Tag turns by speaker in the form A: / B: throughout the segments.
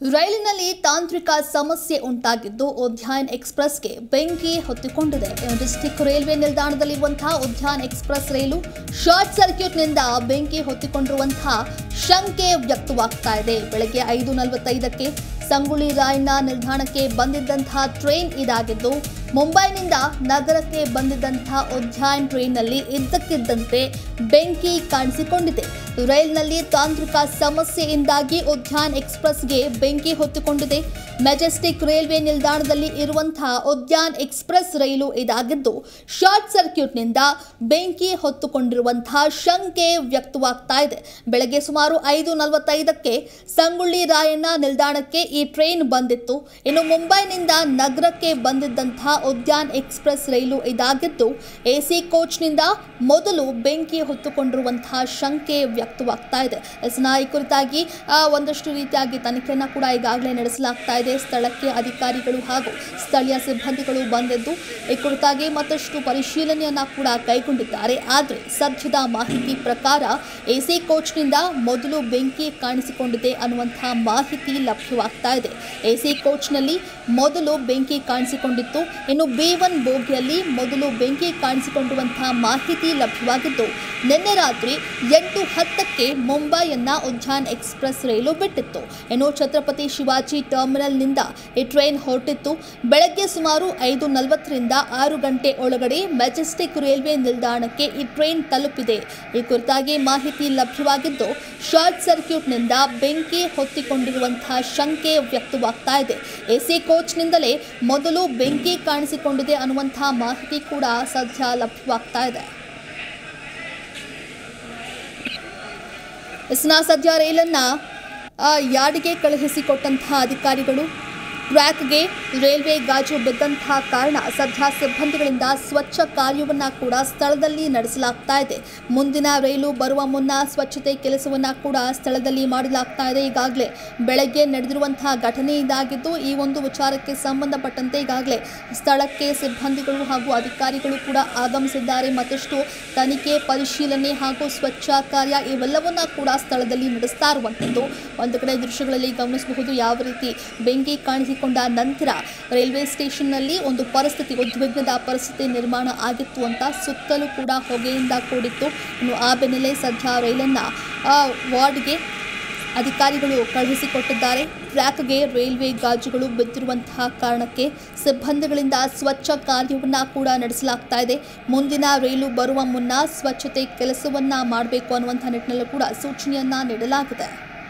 A: ರೈಲಿನಲ್ಲಿ ತಾಂತ್ರಿಕ ಸಮಸ್ಯೆ ಉಂಟಾಗಿದ್ದು ಉದ್ಯಾನ್ ಎಕ್ಸ್ಪ್ರೆಸ್ಗೆ ಬೆಂಕಿ ಹೊತ್ತಿಕೊಂಡಿದೆ ಡಿಸ್ಟಿಕ್ ರೈಲ್ವೆ ನಿಲ್ದಾಣದಲ್ಲಿರುವಂತಹ ಉದ್ಯಾನ್ ಎಕ್ಸ್ಪ್ರೆಸ್ ರೈಲು ಶಾರ್ಟ್ ಸರ್ಕ್ಯೂಟ್ನಿಂದ ಬೆಂಕಿ ಹೊತ್ತಿಕೊಂಡಿರುವಂತಹ ಶಂಕೆ ವ್ಯಕ್ತವಾಗ್ತಾ ಇದೆ ಬೆಳಗ್ಗೆ ಐದು ನಲವತ್ತೈದಕ್ಕೆ ಸಂಗೊಳ್ಳಿ ರಾಯಣ್ಣ ನಿಲ್ದಾಣಕ್ಕೆ ಬಂದಿದ್ದಂತಹ ಟ್ರೈನ್ ಇದಾಗಿದ್ದು ಮುಂಬೈನಿಂದ ನಗರಕ್ಕೆ ಬಂದಿದ್ದಂತಹ ಉದ್ಯಾನ್ ಟ್ರೈನ್ನಲ್ಲಿ ಇದ್ದಕ್ಕಿದ್ದಂತೆ ಬೆಂಕಿ ಕಾಣಿಸಿಕೊಂಡಿದೆ ರೈಲ್ನಲ್ಲಿ ತಾಂತ್ರಿಕ ಸಮಸ್ಯೆಯಿಂದಾಗಿ ಉದ್ಯಾನ್ ಎಕ್ಸ್ಪ್ರೆಸ್ಗೆ ಬೆಂಕಿ ಹೊತ್ತಿಕೊಂಡಿದೆ ಮೆಜೆಸ್ಟಿಕ್ ರೈಲ್ವೆ ನಿಲ್ದಾಣದಲ್ಲಿ ಇರುವಂತಹ ಉದ್ಯಾನ್ ಎಕ್ಸ್ಪ್ರೆಸ್ ರೈಲು ಇದಾಗಿದ್ದು ಶಾರ್ಟ್ ಸರ್ಕ್ಯೂಟ್ನಿಂದ ಬೆಂಕಿ ಹೊತ್ತುಕೊಂಡಿರುವಂತಹ ಶಂಕೆ ವ್ಯಕ್ತವಾಗ್ತಾ ಇದೆ ಬೆಳಗ್ಗೆ ಸುಮಾರು ಐದು ನಲವತ್ತೈದಕ್ಕೆ ಸಂಗೊಳ್ಳಿ ರಾಯಣ್ಣ ನಿಲ್ದಾಣಕ್ಕೆ ಈ ಟ್ರೈನ್ ಬಂದಿತ್ತು ಇನ್ನು ಮುಂಬೈನಿಂದ ನಗರಕ್ಕೆ ಬಂದಿದ್ದಂತಹ ಉದ್ಯಾನ್ ಎಕ್ಸ್ಪ್ರೆಸ್ ರೈಲು ಇದಾಗಿದ್ದು ಎಸಿ ಕೋಚ್ನಿಂದ ಮೊದಲು ಬೆಂಕಿ ಹೊತ್ತುಕೊಂಡಿರುವಂತಹ ಶಂಕೆ ವ್ಯಕ್ತವಾಗ್ತಾ ಇದೆ ಎಸ್ನ ಈ ಕುರಿತಾಗಿ ಆ, ಒಂದಷ್ಟು ರೀತಿಯಾಗಿ ತನಿಖೆಯನ್ನು ಕೂಡ ಈಗಾಗಲೇ ನಡೆಸಲಾಗ್ತಾ ಇದೆ ಸ್ಥಳಕ್ಕೆ ಅಧಿಕಾರಿಗಳು ಹಾಗೂ ಸ್ಥಳೀಯ ಸಿಬ್ಬಂದಿಗಳು ಬಂದಿದ್ದು ಈ ಕುರಿತಾಗಿ ಮತ್ತಷ್ಟು ಪರಿಶೀಲನೆಯನ್ನ ಕೂಡ ಕೈಗೊಂಡಿದ್ದಾರೆ ಆದರೆ ಸದ್ಯದ ಮಾಹಿತಿ ಪ್ರಕಾರ ಎಸಿ ಕೋಚ್ನಿಂದ ಮೊದಲು ಬೆಂಕಿ ಕಾಣಿಸಿಕೊಂಡಿದೆ ಅನ್ನುವಂತಹ ಮಾಹಿತಿ ಲಭ್ಯವಾಗ್ತಾ ಇದೆ ಎಸಿ ಕೋಚ್ನಲ್ಲಿ ಮೊದಲು ಬೆಂಕಿ ಕಾಣಿಸಿಕೊಂಡಿತ್ತು ಇನ್ನು ಬಿ ಒನ್ ಬೋಗಿಯಲ್ಲಿ ಮೊದಲು ಬೆಂಕಿ ಕಾಣಿಸಿಕೊಂಡಿರುವಂತಹ ಮಾಹಿತಿ ಲಭ್ಯವಾಗಿದ್ದು ನಿನ್ನೆ ರಾತ್ರಿ ಎಂಟು ಹತ್ತಕ್ಕೆ ಮುಂಬೈಯನ್ನ ಉದ್ಯಾನ್ ಎಕ್ಸ್ಪ್ರೆಸ್ ರೈಲು ಬಿಟ್ಟಿತ್ತು ಇನ್ನು ಛತ್ರಪತಿ ಶಿವಾಜಿ ಟರ್ಮಿನಲ್ನಿಂದ ಈ ಟ್ರೈನ್ ಹೊರಟಿತ್ತು ಬೆಳಗ್ಗೆ ಸುಮಾರು ಐದು ನಲವತ್ತರಿಂದ ಆರು ಗಂಟೆ ಒಳಗಡೆ ಮೆಜೆಸ್ಟಿಕ್ ರೈಲ್ವೆ ನಿಲ್ದಾಣಕ್ಕೆ ಈ ಟ್ರೈನ್ ತಲುಪಿದೆ ಈ ಕುರಿತಾಗಿ ಮಾಹಿತಿ ಲಭ್ಯವಾಗಿದ್ದು ಶಾರ್ಟ್ ಸರ್ಕ್ಯೂಟ್ನಿಂದ ಬೆಂಕಿ ಹೊತ್ತಿಕೊಂಡಿರುವಂತಹ ಶಂಕೆ ವ್ಯಕ್ತವಾಗ್ತಾ ಇದೆ ಎಸಿ ಕೋಚ್ನಿಂದಲೇ ಮೊದಲು ಬೆಂಕಿ ಕಾಣಿಸಿಕೊಂಡಿದೆ ಅನ್ನುವಂತಹ ಮಾಹಿತಿ ಕೂಡ ಸದ್ಯ ಲಭ್ಯವಾಗ್ತಾ ಇದೆ ಇಸ್ನಾ ಸದ್ಯ ರೈಲನ್ನ ಆ, ಯಾರ್ಡ್ಗೆ ಕಳುಹಿಸಿಕೊಟ್ಟಂತಹ ಅಧಿಕಾರಿಗಳು ಟ್ರ್ಯಾಕ್ಗೆ ರೈಲ್ವೆ ಗಾಜು ಬಿದ್ದಂತಹ ಕಾರಣ ಸದ್ಯ ಸಿಬ್ಬಂದಿಗಳಿಂದ ಸ್ವಚ್ಛ ಕಾರ್ಯವನ್ನ ಕೂಡ ಸ್ಥಳದಲ್ಲಿ ನಡೆಸಲಾಗ್ತಾ ಇದೆ ಮುಂದಿನ ರೈಲು ಬರುವ ಮುನ್ನ ಸ್ವಚ್ಛತೆ ಕೆಲಸವನ್ನ ಕೂಡ ಸ್ಥಳದಲ್ಲಿ ಮಾಡಲಾಗ್ತಾ ಇದೆ ಈಗಾಗಲೇ ಬೆಳಗ್ಗೆ ನಡೆದಿರುವಂತಹ ಘಟನೆ ಇದಾಗಿದ್ದು ಈ ಒಂದು ವಿಚಾರಕ್ಕೆ ಸಂಬಂಧಪಟ್ಟಂತೆ ಈಗಾಗಲೇ ಸ್ಥಳಕ್ಕೆ ಸಿಬ್ಬಂದಿಗಳು ಹಾಗೂ ಅಧಿಕಾರಿಗಳು ಕೂಡ ಆಗಮಿಸಿದ್ದಾರೆ ಮತ್ತಷ್ಟು ತನಿಖೆ ಪರಿಶೀಲನೆ ಹಾಗೂ ಸ್ವಚ್ಛ ಕಾರ್ಯ ಇವೆಲ್ಲವನ್ನ ಕೂಡ ಸ್ಥಳದಲ್ಲಿ ನಡೆಸ್ತಾ ಇರುವಂಥದ್ದು ಒಂದು ಕಡೆ ದೃಶ್ಯಗಳಲ್ಲಿ ಗಮನಿಸಬಹುದು ಯಾವ ರೀತಿ ಬೆಂಕಿ ಕಾಣಿಸಿಕೊಂಡ ನಂತರ ರೈಲ್ವೆ ಸ್ಟೇಷನ್ನಲ್ಲಿ ಒಂದು ಪರಿಸ್ಥಿತಿ ಉದ್ವಿಗ್ನದ ಪರಿಸ್ಥಿತಿ ನಿರ್ಮಾಣ ಆಗಿತ್ತು ಅಂತ ಸುತ್ತಲೂ ಕೂಡ ಹೊಗೆಯಿಂದ ಕೂಡಿತ್ತು ಇನ್ನು ಆ ಬೆನ್ನಲ್ಲೇ ಸದ್ಯ ರೈಲನ್ನು ವಾರ್ಡ್ಗೆ ಅಧಿಕಾರಿಗಳು ಕಳುಹಿಸಿಕೊಟ್ಟಿದ್ದಾರೆ ಟ್ರ್ಯಾಕ್ಗೆ ರೈಲ್ವೆ ಗಾಜುಗಳು ಬಿದ್ದಿರುವಂತಹ ಕಾರಣಕ್ಕೆ ಸಿಬ್ಬಂದಿಗಳಿಂದ ಸ್ವಚ್ಛ ಕಾರ್ಯವನ್ನು ಕೂಡ ನಡೆಸಲಾಗ್ತಾ ಇದೆ ಮುಂದಿನ ರೈಲು ಬರುವ ಮುನ್ನ ಸ್ವಚ್ಛತೆ ಕೆಲಸವನ್ನ ಮಾಡಬೇಕು ಅನ್ನುವಂಥ ನಿಟ್ಟಿನಲ್ಲೂ ಕೂಡ ಸೂಚನೆಯನ್ನ ನೀಡಲಾಗಿದೆ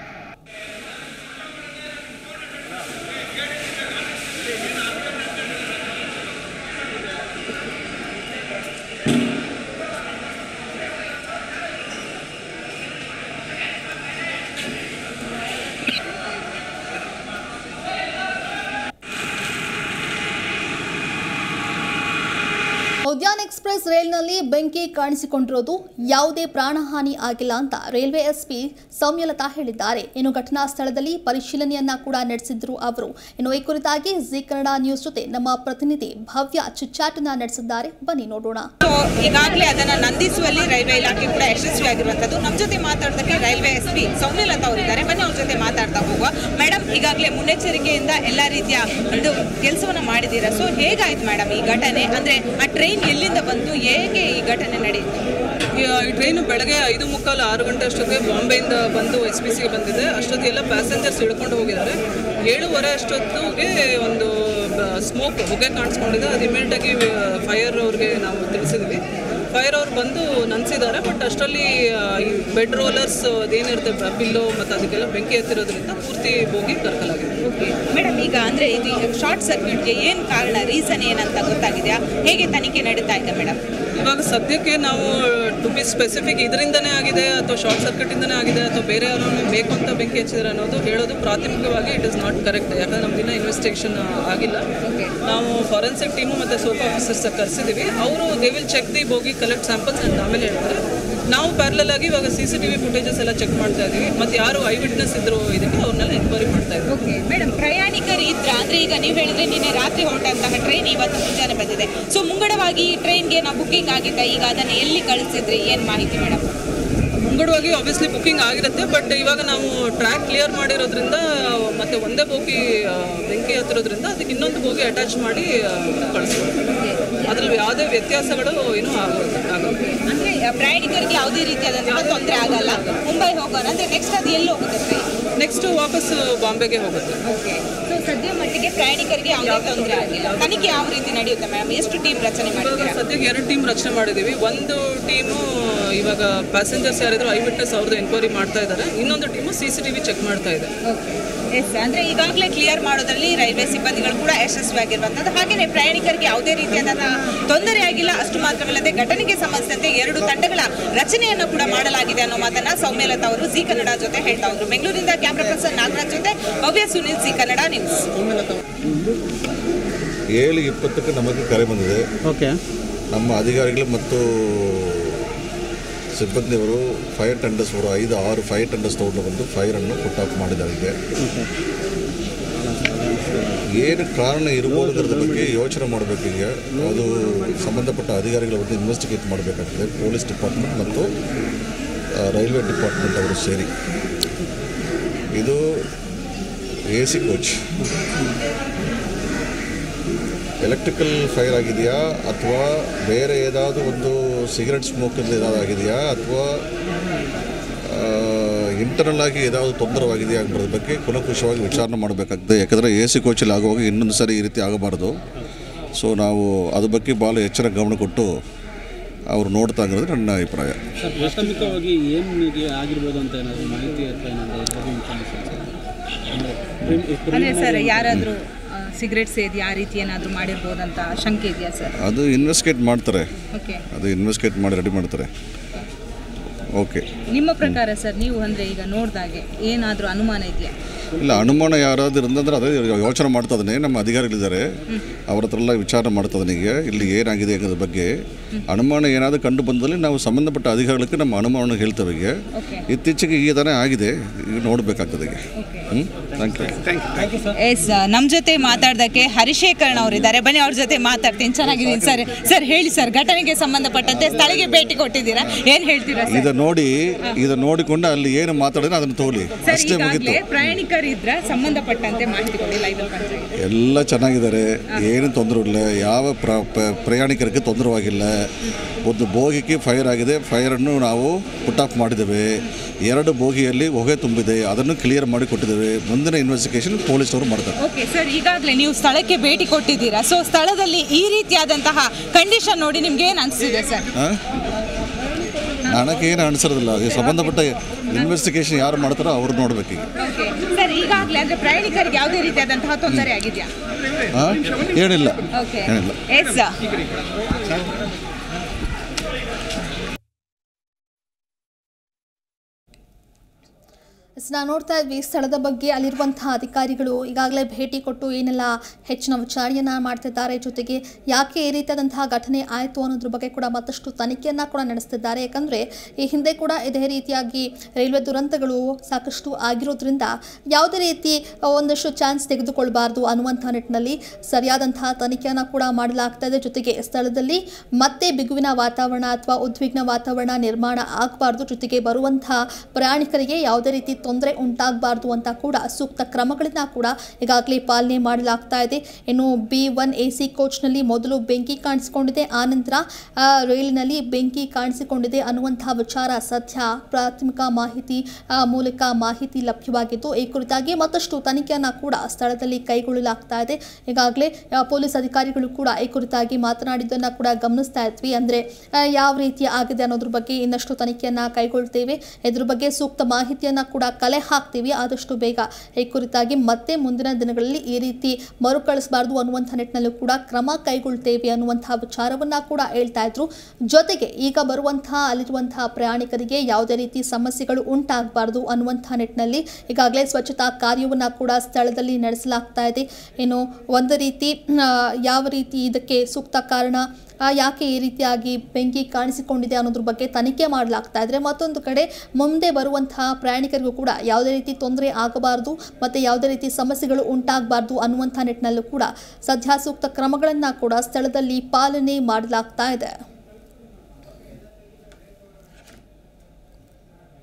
A: ಉದ್ಯಾನ್ ಎಕ್ಸ್ಪ್ರೆಸ್ ರೈಲ್ನಲ್ಲಿ ಬೆಂಕಿ ಕಾಣಿಸಿಕೊಂಡಿರೋದು ಯಾವುದೇ ಪ್ರಾಣಹಾನಿ ಆಗಿಲ್ಲ ಅಂತ ರೈಲ್ವೆ ಎಸ್ಪಿ ಸೌಮ್ಯಲತಾ ಹೇಳಿದ್ದಾರೆ ಇನ್ನು ಘಟನಾ ಸ್ಥಳದಲ್ಲಿ ಪರಿಶೀಲನೆಯನ್ನ ಕೂಡ ನಡೆಸಿದ್ರು ಅವರು ಇನ್ನು ಈ ಕುರಿತಾಗಿ ಜಿ ಕನ್ನಡ ನ್ಯೂಸ್ ಜೊತೆ ನಮ್ಮ ಪ್ರತಿನಿಧಿ ಭವ್ಯ ಚಿಚ್ಚಾಟನ ನಡೆಸಿದ್ದಾರೆ ಬನ್ನಿ ನೋಡೋಣ
B: ಸೊ ಈಗಾಗಲೇ ಅದನ್ನ ನಂದಿಸುವಲ್ಲಿ ರೈಲ್ವೆ ಇಲಾಖೆ ಕೂಡ ಯಶಸ್ವಿಯಾಗಿರುವಂತದ್ದು ನಮ್ಮ ಜೊತೆ ಮಾತಾಡೋದಕ್ಕೆ ರೈಲ್ವೆ ಎಸ್ ಪಿ ಸೌಮ್ಯಲತಾ ಅವರಿದ್ದಾರೆ ಬನ್ನಿ ಅವ್ರ ಜೊತೆ ಮಾತಾಡ್ತಾ ಹೋಗುವ ಮೇಡಮ್ ಈಗಾಗಲೇ ಮುನ್ನೆಚ್ಚರಿಕೆಯಿಂದ ಎಲ್ಲ ರೀತಿಯ ಇದು ಕೆಲಸವನ್ನ ಮಾಡಿದ್ದೀರಾ ಸೊ ಹೇಗಾಯ್ತು ಮೇಡಮ್ ಈ ಘಟನೆ ಅಂದ್ರೆ ಆ ಟ್ರೈನ್ ಎಲ್ಲಿಂದ ಬಂತು ಹೇಗೆ ಈ ಘಟನೆ ನಡೆಯಿತು
C: ಈ ಈ ಟ್ರೈನು ಬೆಳಗ್ಗೆ ಐದು ಮುಕ್ಕಾಲು ಆರು ಗಂಟೆ ಅಷ್ಟೊತ್ತಿಗೆ ಬಾಂಬೆಯಿಂದ ಬಂದು ಎಸ್ ಪಿ ಸಿಗೆ ಬಂದಿದೆ ಅಷ್ಟೊತ್ತಿಗೆ ಎಲ್ಲ ಪ್ಯಾಸೆಂಜರ್ಸ್ ಇಳ್ಕೊಂಡು ಹೋಗಿದ್ದಾರೆ ಏಳುವರೆ ಅಷ್ಟೊತ್ತಿಗೆ ಒಂದು ಸ್ಮೋಕ್ ಹೊಗೆ ಕಾಣಿಸ್ಕೊಂಡಿದೆ ಅದು ಇಮಿಡಿಯೇಟಾಗಿ ಫೈರ್ ಅವ್ರಿಗೆ ನಾವು ತಿಳಿಸಿದ್ವಿ ಫೈರ್ ಅವ್ರು ಬಂದು ನನ್ಸಿದ್ದಾರೆ ಬಟ್ ಅಷ್ಟರಲ್ಲಿ ಆ, ಈ ಬೆಡ್ ರೋಲರ್ಸ್ ಅದೇನಿರುತ್ತೆ ಪಿಲ್ಲೋ ಮತ್ತು ಅದಕ್ಕೆಲ್ಲ ಬೆಂಕಿ ಎತ್ತಿರೋದ್ರಿಂದ ಪೂರ್ತಿ ಹೋಗಿ ಕರ್ಕಲಾಗಿದೆ
B: ಓಕೆ ಮೇಡಮ್ ಈಗ ಅಂದ್ರೆ ಇದು ಶಾರ್ಟ್ ಸರ್ಕ್ಯೂಟ್ಗೆ ಏನ್ ಕಾರಣ ರೀಸನ್ ಏನಂತ ಗೊತ್ತಾಗಿದೆಯಾ ಹೇಗೆ ತನಿಖೆ ನಡೀತಾ ಇದೆ ಮೇಡಮ್
C: ಇವಾಗ ಸದ್ಯಕ್ಕೆ ನಾವು ಟು ಬಿ ಸ್ಪೆಸಿಫಿಕ್ ಇದರಿಂದನೇ ಆಗಿದೆ ಅಥವಾ ಶಾರ್ಟ್ ಸರ್ಕ್ಯೂಟಿಂದನೇ ಆಗಿದೆ ಅಥವಾ ಬೇರೆ ಯಾರೋ ಬೇಕು ಅಂತ ಬೆಂಕಿ ಹಚ್ಚಿದ್ರೆ ಅನ್ನೋದು ಹೇಳೋದು ಪ್ರಾಥಮಿಕವಾಗಿ ಇಟ್ ಇಸ್ ನಾಟ್ ಕರೆಕ್ಟ್ ಯಾಕಂದ್ರೆ ನಮ್ದಿನ್ನ ಇನ್ವೆಸ್ಟಿಗೇಷನ್ ಆಗಿಲ್ಲ ನಾವು ಫಾರೆನ್ಸಿಕ್ ಟೀಮು ಮತ್ತು ಸೋಪ್ ಆಫೀಸರ್ಸ್ ಕರೆಸಿದ್ದೀವಿ ಅವರು they will check the bogie collect samples ಅಂತ ಆಮೇಲೆ ಹೇಳ್ತಾರೆ ನಾವು ಪ್ಯಾರಲಲ್ ಆಗಿ ಇವಾಗ C C T V footages ಎಲ್ಲ ಚೆಕ್ ಮಾಡ್ತಾ ಇದ್ದೀವಿ ಮತ್ತು ಯಾರು ಐ ವಿಟ್ನೆಸ್ ಇದ್ರು ಇದಕ್ಕೆ ಅವ್ರನ್ನೆಲ್ಲ ಎನ್ಕ್ವೈರಿ ಮಾಡ್ತಾ ಇದ್ದೀವಿ
B: ಓಕೆ ಮೇಡಮ್ ಪ್ರಯಾಣಿಕರು ಇದ್ರ ಅಂದ್ರೆ ಈಗ ನೀವು ಹೇಳಿದ್ರೆ ನಿನ್ನೆ ರಾತ್ರಿ ಹೊರಟಂತಹ ಟ್ರೈನ್ ಇವತ್ತು ಮುಂಜಾನೆ ಬಂದಿದೆ ಸೊ ಮುಂಗಡವಾಗಿ ಈ ಟ್ರೈನ್ಗೆ ನಾವು ಬುಕ್ಕಿಂಗ್ ಆಗಿದ್ದ ಈಗ ಅದನ್ನು ಎಲ್ಲಿ ಕಳಿಸಿದ್ರಿ ಏನ್ ಮಾಹಿತಿ ಮೇಡಮ್
C: ಮುಂಗಡವಾಗಿ ಆಬ್ವಿಯಸ್ಲಿ ಬುಕ್ಕಿಂಗ್ ಆಗಿರುತ್ತೆ ಬಟ್ ಇವಾಗ ನಾವು ಟ್ರ್ಯಾಕ್ ಕ್ಲಿಯರ್ ಮಾಡಿರೋದ್ರಿಂದ ಮತ್ತೆ ಒಂದೇ ಬೋಗಿ ಆ, ಬೆಂಕಿ ಹತ್ತಿರೋದ್ರಿಂದ ಅದಕ್ಕೆ ಇನ್ನೊಂದು ಬೋಗಿ ಅಟ್ಯಾಚ್ ಮಾಡಿ ಕಳಿಸ್ಕೊಡ್ತೀವಿ ಅದ್ರಲ್ಲಿ ಯಾವುದೇ ವ್ಯತ್ಯಾಸಗಳು ಏನೂ ಆಗೋದು ಆಗಲ್ಲ
B: ಅಂದ್ರೆ ಆ, ಪ್ರಯಾಣಿಕರಿಗೆ ಯಾವುದೇ ರೀತಿಯಾದಂತಹ ತೊಂದರೆ ಆಗಲ್ಲ ಮುಂಬೈ ಹೋಗೋಣ ಅಂದ್ರೆ ನೆಕ್ಸ್ಟ್ ಅದು ಎಲ್ಲಿ ಹೋಗುತ್ತೆ ಟ್ರೈನ್
C: ನೆಕ್ಸ್ಟ್ ವಾಪಸ್ ಬಾಂಬೆಗೆ ಹೋಗುತ್ತೆ
B: ಓಕೆ ಸೊ ಸದ್ಯ ಮಟ್ಟಿಗೆ ಪ್ರಯಾಣಿಕರಿಗೆ ಯಾವುದೇ ತೊಂದರೆ ಆಗಿಲ್ಲ ತನಿಖೆ ಯಾವ ರೀತಿ ನಡೆಯುತ್ತೆ ಮೇಡಮ್ ಎಷ್ಟು ಟೀಮ್ ರಚನೆ
C: ಇವಾಗ
B: ಮಾಡಿದ್ದೀರಾ
C: ಸದ್ಯಕ್ಕೆ ಎರಡು ಟೀಮ್ ರಚನೆ ಮಾಡಿದ್ದೀವಿ ಒಂದು ಟೀಮು ಇವಾಗ ಪ್ಯಾಸೆಂಜರ್ಸ್ ಯಾರಿದ್ರು ಐ ವಿಟ್ನೆಸ್ ಅವ್ರದ್ದು ಎನ್ಕ್ವೈರಿ ಮಾಡ್ತಾ ಇದ್ದಾರೆ ಇನ್ನೊಂದು team C C T V check ಮಾಡ್ತಾ ಇದೆ
B: ಎಸ್ ಅಂದ್ರೆ ಈಗಾಗಲೇ ಕ್ಲಿಯರ್ ಮಾಡೋದ್ರಲ್ಲಿ ರೈಲ್ವೆ ಸಿಬ್ಬಂದಿಗಳು ಕೂಡ ಯಶಸ್ವಿಯಾಗಿರುವಂಥದ್ದು ಹಾಗೆಯೇ ಪ್ರಯಾಣಿಕರಿಗೆ ಯಾವುದೇ ರೀತಿಯಾದಂತಹ ತೊಂದರೆ ಆಗಿಲ್ಲ ಅಷ್ಟು ಮಾತ್ರವಲ್ಲದೆ ಘಟನೆಗೆ ಸಂಬಂಧಿಸಿದಂತೆ ಎರಡು ತಂಡಗಳ ರಚನೆಯನ್ನು ಕೂಡ ಮಾಡಲಾಗಿದೆ ಅನ್ನೋ ಮಾತನ್ನ ಸೌಮ್ಯಲತಾ ಅವರು ಜಿ ಕನ್ನಡ ಜೊತೆ ಹೇಳ್ತಾ ಹೋದ್ರು ಬೆಂಗಳೂರಿನಿಂದ ಕ್ಯಾಮ್ರಾ ಪರ್ಸನ್ ನಾಗರಾಜ್ ಜೊತೆ ಭವ್ಯ ಸುನಿಲ್ ಜಿ ಕನ್ನಡ ನ್ಯೂಸ್
D: ಏಳು ಇಪ್ಪತ್ತಕ್ಕೆ ನಮಗೆ ಕರೆ ಬಂದಿದೆ
E: ಓಕೆ
D: ನಮ್ಮ ಅಧಿಕಾರಿಗಳು ಮತ್ತು ಸಿಬ್ಬಂದಿಯವರು ಫೈರ್ ಟೆಂಡರ್ಸ್ ಅವರು ಐದು ಆರು ಫೈರ್ ಟೆಂಡರ್ಸ್ ತೊಗೊಂಡು ಬಂದು ಫೈರನ್ನು ಪುಟ್ ಆಫ್ ಮಾಡಿದ್ದಾರೆ ಈಗ ಏನು ಕಾರಣ ಇರ್ಬೋದರದ ಬಗ್ಗೆ ಯೋಚನೆ ಮಾಡಬೇಕು ಈಗ ಅದು ಸಂಬಂಧಪಟ್ಟ ಅಧಿಕಾರಿಗಳ ಒಂದು ಇನ್ವೆಸ್ಟಿಗೇಟ್ ಮಾಡಬೇಕಾಗ್ತದೆ ಪೊಲೀಸ್ ಡಿಪಾರ್ಟ್ಮೆಂಟ್ ಮತ್ತು ಆ, ರೈಲ್ವೆ ಡಿಪಾರ್ಟ್ಮೆಂಟ್ ಅವರು ಸೇರಿ ಇದು A C coach electrical fire ಆಗಿದೆಯಾ ಅಥವಾ ಬೇರೆ ಏದಾದರೂ ಒಂದು ಸಿಗರೆಟ್ ಸ್ಮೋಕಿಂದ ಏದಾದ್ರು ಆಗಿದೆಯಾ ಅಥವಾ ಇಂಟರ್ನಲ್ ಆಗಿ ಏದಾದರೂ ತೊಂದರೆವಾಗಿದೆಯಾ ಅನ್ನೋದ್ರ ಬಗ್ಗೆ ಕುಲಂಕುಷವಾಗಿ ವಿಚಾರಣೆ ಮಾಡಬೇಕಾಗ್ತದೆ ಯಾಕಂದರೆ ಎ ಸಿ ಕೋಚಲ್ಲಿ ಆಗುವಾಗ ಇನ್ನೊಂದು ಸರಿ ಈ ರೀತಿ ಆಗಬಾರ್ದು ಸೊ ನಾವು ಅದ್ರ ಬಗ್ಗೆ ಭಾಳ ಎಚ್ಚರ ಗಮನ ಕೊಟ್ಟು ಅವ್ರು ನೋಡ್ತಾ ಇರೋದು ನನ್ನ ಅಭಿಪ್ರಾಯ
E: ಸರ್ ಪ್ರಾಥಮಿಕವಾಗಿ ಏನಿಗೆ ಆಗಿರ್ಬೋದು ಅಂತ ಏನಾದರೂ ಮಾಹಿತಿ ಅಥವಾ ಏನಾದರೂ ಇದ್ರ ಬಗ್ಗೆ ವಿಚಾರಣೆ ಸರ್? ಅಂದ್ರೆ ಪ್ರಿಮ್-
B: ಅದೇ
E: preliminary
B: ಸರ್
E: ಅಂತ-
B: ಯಾರಾದರೂ ಸಿಗರೇಟ್ ಸೇದಿ ಆ ರೀತಿ ಏನಾದರೂ ಮಾಡಿರ್ಬೋದಂತ ಶಂಕೆ ಇದೆಯಾ ಸರ್
D: ಅದು ಇನ್ವೆಸ್ಟಿಗೇಟ್ ಮಾಡ್ತಾರೆ
B: ಓಕೆ
D: ಅದು ಇನ್ವೆಸ್ಟಿಗೇಟ್ ಮಾಡಿ ರೆಡಿ ಮಾಡ್ತಾರೆ ಓಕೆ
B: ನಿಮ್ಮ ಪ್ರಕಾರ ಸರ್ ನೀವು ಅಂದರೆ ಈಗ ನೋಡಿದಾಗೆ ಏನಾದರೂ ಅನುಮಾನ ಇದೆಯಾ
D: ಇಲ್ಲ ಅನುಮಾನ ಯಾರಾದ್ರೂ ಇರಂದ್ರೆ ಅದೇ ಯೋಚನೆ ಮಾಡ್ತಾ ಇದ್ದಾನೆ ನಮ್ಮ ಅಧಿಕಾರಿಗಳಿದ್ದಾರೆ ಅವ್ರ ಹತ್ರ ಎಲ್ಲ ವಿಚಾರ ಮಾಡ್ತಾ ಇದ್ದಾನೆ ಈಗ ಇಲ್ಲಿ ಏನಾಗಿದೆ ಅನ್ನೋದ್ರ ಬಗ್ಗೆ ಅನುಮಾನ ಏನಾದರೂ ಕಂಡು ಬಂದಲ್ಲಿ ನಾವು ಸಂಬಂಧಪಟ್ಟ ಅಧಿಕಾರಿಗಳಿಗೆ ನಮ್ಮ ಅನುಮಾನ ಹೇಳ್ತೇವೆ ಈಗ
B: ಓಕೆ
D: ಇತ್ತೀಚೆಗೆ ಈ ಥರ ಆಗಿದೆ ಈಗ ನೋಡಬೇಕಾಗ್ತದೆ ಈಗ
B: ಓಕೆ
D: ಹ್ಞೂ ಥ್ಯಾಂಕ್ ಯು
B: ಎಸ್ ನಮ್ಮ ಜೊತೆ ಮಾತಾಡೋದಕ್ಕೆ ಹರಿಶೇಖರನ್ ಅವರಿದ್ದಾರೆ ಬನ್ನಿ ಅವ್ರ ಜೊತೆ ಮಾತಾಡ್ತೀನಿ ಚೆನ್ನಾಗಿದ್ದೀನಿ ಸರ್ ಸರ್ ಹೇಳಿ ಸರ್ ಘಟನೆಗೆ ಸಂಬಂಧಪಟ್ಟಂತೆ ಸ್ಥಳಕ್ಕೆ ಭೇಟಿ ಕೊಟ್ಟಿದ್ದೀರಾ ಏನು ಹೇಳ್ತೀರಾ ಸರ್
D: ಇದು ನೋಡಿ ಇದು ನೋಡಿಕೊಂಡು ಅಲ್ಲಿ ಏನು ಮಾತಾಡಿದ್ರೆ ಅದನ್ನು ತಗೊಳ್ಳಿ
B: ಸರ್
D: ಅಷ್ಟೇ ಮುಗೀತು
B: ಈಗಾಗಲೇ ಪ್ರಯಾಣಿಕರಿದ್ರ ಸಂಬಂಧಪಟ್ಟಂತೆ ಮಾಹಿತಿ ಕೊಡಿ ಲೈವ್ ಪಂಚಾಯತ್
D: ಎಲ್ಲ ಚೆನ್ನಾಗಿದ್ದಾರೆ ಏನು ತೊಂದರೆ ಇಲ್ಲ ಯಾವ ಪ್ರ ಪ- ಪ್ರಯಾಣಿಕರಿಗೆ ತೊಂದರೆವಾಗಿಲ್ಲ ಒಂದು ಬೋಗಿಗೆ ಫೈರ್ ಆಗಿದೆ ಫೈರನ್ನು ನಾವು ಪುಟ್ ಆಫ್ ಮಾಡಿದ್ದೇವೆ ಎರಡು ಬೋಗಿಯಲ್ಲಿ ಹೊಗೆ ತುಂಬಿದೆ ಅದನ್ನು ಕ್ಲಿಯರ್ ಮಾಡಿ ಕೊಟ್ಟಿದ್ದೇವೆ ಮುಂದಿನ ಇನ್ವೆಸ್ಟಿಗೇಷನ್ ಪೊಲೀಸವರು ಮಾಡ್ತಾರೆ
B: ಓಕೆ ಸರ್ ಈಗಾಗಲೇ ನೀವು ಸ್ಥಳಕ್ಕೆ ಭೇಟಿ ಕೊಟ್ಟಿದ್ದೀರಾ ಸೊ ಸ್ಥಳದಲ್ಲಿ ಈ ರೀತಿಯಾದಂತಹ ಕಂಡೀಷನ್ ನೋಡಿ ನಿಮ್ಗೆ ಏನು ಅನಿಸ್ತಿದೆ ಸರ್
D: ನನಗೇನು ಅನಿಸಿರೋದಿಲ್ಲ ಈ ಸಂಬಂಧಪಟ್ಟ ಇನ್ವೆಸ್ಟಿಗೇಷನ್ ಯಾರು ಮಾಡ್ತಾರೋ ಅವ್ರು ನೋಡ್ಬೇಕೀಗ
B: ಓಕೆ ಸರ್ ಈಗಾಗಲೇ ಅಂದ್ರೆ ಪ್ರಯಾಣಿಕರಿಗೆ ಯಾವುದೇ ರೀತಿಯಾದಂತಹ ತೊಂದರೆ ಆಗಿದೆಯಾ
D: ಹಾಂ ಏನಿಲ್ಲ
B: ಓಕೆ
D: ಏನಿಲ್ಲ
B: ಎಸ್
A: ಎಸ್ ನಾವು ನೋಡ್ತಾ ಇದ್ವಿ ಸ್ಥಳದ ಬಗ್ಗೆ ಅಲ್ಲಿರುವಂತಹ ಅಧಿಕಾರಿಗಳು ಈಗಾಗಲೇ ಭೇಟಿ ಕೊಟ್ಟು ಏನೆಲ್ಲ ಹೆಚ್ಚಿನ ವಿಚಾರಣೆಯನ್ನ ಮಾಡ್ತಿದ್ದಾರೆ ಜೊತೆಗೆ ಯಾಕೆ ಈ ರೀತಿಯಾದಂತಹ ಘಟನೆ ಆಯಿತು ಅನ್ನೋದ್ರ ಬಗ್ಗೆ ಕೂಡ ಮತ್ತಷ್ಟು ತನಿಖೆಯನ್ನ ಕೂಡ ನಡೆಸ್ತಿದ್ದಾರೆ ಯಾಕಂದ್ರೆ ಈ ಹಿಂದೆ ಕೂಡ ಇದೇ ರೀತಿಯಾಗಿ ರೈಲ್ವೆ ದುರಂತಗಳು ಸಾಕಷ್ಟು ಆಗಿರೋದ್ರಿಂದ ಯಾವುದೇ ರೀತಿ ಒಂದಷ್ಟು ಚಾನ್ಸ್ ತೆಗೆದುಕೊಳ್ಬಾರ್ದು ಅನ್ನುವಂಥ ನಿಟ್ಟಿನಲ್ಲಿ ಸರಿಯಾದಂತಹ ತನಿಖೆಯನ್ನು ಕೂಡ ಮಾಡಲಾಗ್ತಾ ಇದೆ ಜೊತೆಗೆ ಸ್ಥಳದಲ್ಲಿ ಮತ್ತೆ ಬಿಗುವಿನ ವಾತಾವರಣ ಅಥವಾ ಉದ್ವಿಗ್ನ ವಾತಾವರಣ ನಿರ್ಮಾಣ ಆಗಬಾರ್ದು ಜೊತೆಗೆ ಬರುವಂತಹ ಪ್ರಯಾಣಿಕರಿಗೆ ಯಾವುದೇ ರೀತಿ ತೊಂದರೆ ಉಂಟಾಗಬಾರ್ದು ಅಂತ ಕೂಡ ಸೂಕ್ತ ಕ್ರಮಗಳನ್ನ ಕೂಡ ಈಗಾಗಲೇ ಪಾಲನೆ ಮಾಡಲಾಗ್ತಾ ಇದೆ ಇನ್ನು ಬಿ ಒನ್ ಎ ಸಿ ಕೋಚ್ನಲ್ಲಿ ಮೊದಲು ಬೆಂಕಿ ಕಾಣಿಸಿಕೊಂಡಿದೆ ಆನಂತರ ಆ, ರೈಲಿನಲ್ಲಿ ಬೆಂಕಿ ಕಾಣಿಸಿಕೊಂಡಿದೆ ಅನ್ನುವಂತಹ ವಿಚಾರ ಸದ್ಯ ಪ್ರಾಥಮಿಕ ಮಾಹಿತಿ ಆ, ಮೂಲಕ ಮಾಹಿತಿ ಲಭ್ಯವಾಗಿದ್ದು ಈ ಕುರಿತಾಗಿ ಮತ್ತಷ್ಟು ತನಿಖೆಯನ್ನು ಕೂಡ ಸ್ಥಳದಲ್ಲಿ ಕೈಗೊಳ್ಳಲಾಗ್ತಾ ಇದೆ ಈಗಾಗಲೇ ಆ, ಪೊಲೀಸ್ ಅಧಿಕಾರಿಗಳು ಕೂಡ ಈ ಕುರಿತಾಗಿ ಮಾತನಾಡಿದ್ದನ್ನು ಕೂಡ ಗಮನಿಸ್ತಾ ಇದ್ವಿ ಅಂದರೆ ಯಾವ ರೀತಿ ಆಗಿದೆ ಅನ್ನೋದ್ರ ಬಗ್ಗೆ ಇನ್ನಷ್ಟು ತನಿಖೆಯನ್ನು ಕೈಗೊಳ್ತೇವೆ ಇದ್ರ ಬಗ್ಗೆ ಸೂಕ್ತ ಮಾಹಿತಿಯನ್ನು ಕೂಡ ಕಲೆ ಹಾಕ್ತೀವಿ ಆದಷ್ಟು ಬೇಗ ಈ ಕುರಿತಾಗಿ ಮತ್ತೆ ಮುಂದಿನ ದಿನಗಳಲ್ಲಿ ಈ ರೀತಿ ಮರುಕಳಿಸಬಾರ್ದು ಅನ್ನುವಂಥ ನಿಟ್ಟಿನಲ್ಲೂ ಕೂಡ ಕ್ರಮ ಕೈಗೊಳ್ತೇವೆ ಅನ್ನುವಂತಹ ವಿಚಾರವನ್ನ ಕೂಡ ಹೇಳ್ತಾ ಇದ್ರು ಜೊತೆಗೆ ಈಗ ಬರುವಂತಹ ಅಲ್ಲಿರುವಂತಹ ಪ್ರಯಾಣಿಕರಿಗೆ ಯಾವುದೇ ರೀತಿ ಸಮಸ್ಯೆಗಳು ಉಂಟಾಗಬಾರ್ದು ಅನ್ನುವಂತಹ ನಿಟ್ಟಿನಲ್ಲಿ ಈಗಾಗಲೇ ಸ್ವಚ್ಛತಾ ಕಾರ್ಯವನ್ನ ಕೂಡ ಸ್ಥಳದಲ್ಲಿ ನಡೆಸಲಾಗ್ತಾ ಇದೆ ಏನು ಒಂದು ರೀತಿ ಆ, ಯಾವ ರೀತಿ ಇದಕ್ಕೆ ಸೂಕ್ತ ಕಾರಣ ಆ, ಯಾಕೆ ಈ ರೀತಿಯಾಗಿ ಬೆಂಕಿ ಕಾಣಿಸಿಕೊಂಡಿದೆ ಅನ್ನೋದ್ರ ಬಗ್ಗೆ ತನಿಖೆ ಮಾಡಲಾಗ್ತಾ ಇದ್ರೆ ಮತ್ತೊಂದು ಕಡೆ ಮುಂದೆ ಬರುವಂತಹ ಪ್ರಯಾಣಿಕರಿಗೂ ಕೂಡ ಯಾವುದೇ ರೀತಿ ತೊಂದರೆ ಆಗಬಾರ್ದು ಮತ್ತು ಯಾವುದೇ ರೀತಿ ಸಮಸ್ಯೆಗಳು ಉಂಟಾಗಬಾರ್ದು ಅನ್ನುವಂಥ ನಿಟ್ಟಿನಲ್ಲೂ ಕೂಡ ಸದ್ಯ ಸೂಕ್ತ ಕ್ರಮಗಳನ್ನು ಕೂಡ ಸ್ಥಳದಲ್ಲಿ ಪಾಲನೆ ಮಾಡಲಾಗ್ತಾ ಇದೆ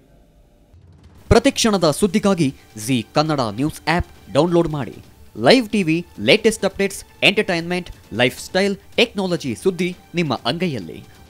F: ಪ್ರತಿಕ್ಷಣದ ಸುದ್ದಿಗಾಗಿ Zee Kannada news app download ಮಾಡಿ live TV latest updates entertainment lifestyle technology ಸುದ್ದಿ ನಿಮ್ಮ ಅಂಗೈಯಲ್ಲಿ